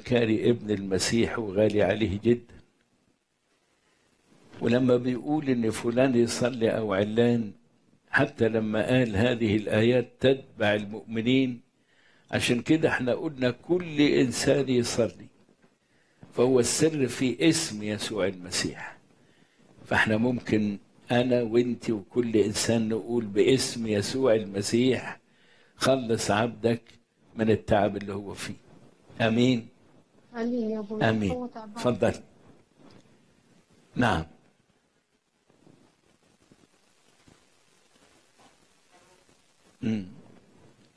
زكاري ابن المسيح وغالي عليه جدا ولما بيقول ان فلان يصلي او علان حتى لما قال هذه الايات تتبع المؤمنين عشان كده احنا قلنا كل انسان يصلي فهو السر في اسم يسوع المسيح فاحنا ممكن انا وانت وكل انسان نقول باسم يسوع المسيح خلص عبدك من التعب اللي هو فيه امين امين يا ابونا امين هو تعبان. تفضل نعم مم.